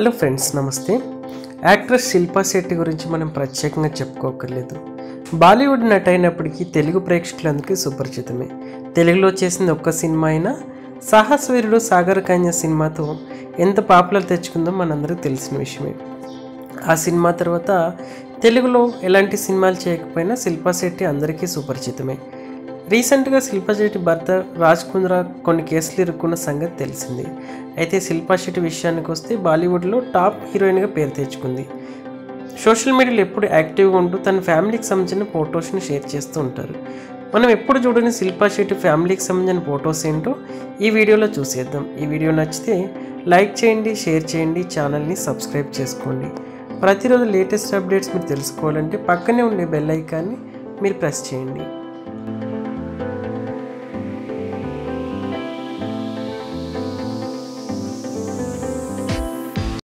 hello friends నమస్తే actress Shilpa Shetty గురించి మనం ప్రత్యేకంగా చెప్పుకోకర్లేదు బాలీవుడ్ నటి అయినప్పటికీ తెలుగు ప్రేక్షకులందరికీ సుపరిచితమే తెలుగులో చేసింది ఒక్క సినిమా అయినా సాహసవీరుడు సాగర్ కన్య సినిమాతో ఎంత పాపులర్ తెచ్చుకుందో మనందరికీ తెలిసిన విషయమే ఆ సినిమా తర్వాత తెలుగులో ఎలాంటి సినిమాలు చేయకపోయినా శిల్పా శెట్టి అందరికీ సుపరిచితమే రీసెంట్గా శిల్పా శెట్టి భర్త రాజ్ కుంద్రా కొన్ని కేసులు ఇరుక్కున్న సంగతి తెలిసింది అయితే శిల్పా శెట్టి విషయానికి వస్తే బాలీవుడ్లో టాప్ హీరోయిన్గా పేరు తెచ్చుకుంది సోషల్ మీడియాలో ఎప్పుడు యాక్టివ్గా ఉంటూ తన ఫ్యామిలీకి సంబంధించిన ఫొటోస్ని షేర్ చేస్తూ ఉంటారు మనం ఎప్పుడు చూడని శిల్పా శెట్టి ఫ్యామిలీకి సంబంధించిన ఫొటోస్ ఏంటో ఈ వీడియోలో చూసేద్దాం ఈ వీడియో నచ్చితే లైక్ చేయండి షేర్ చేయండి ఛానల్ని సబ్స్క్రైబ్ చేసుకోండి ప్రతిరోజు లేటెస్ట్ అప్డేట్స్ మీరు తెలుసుకోవాలంటే పక్కనే ఉండే బెల్ ఐకాన్ని మీరు ప్రెస్ చేయండి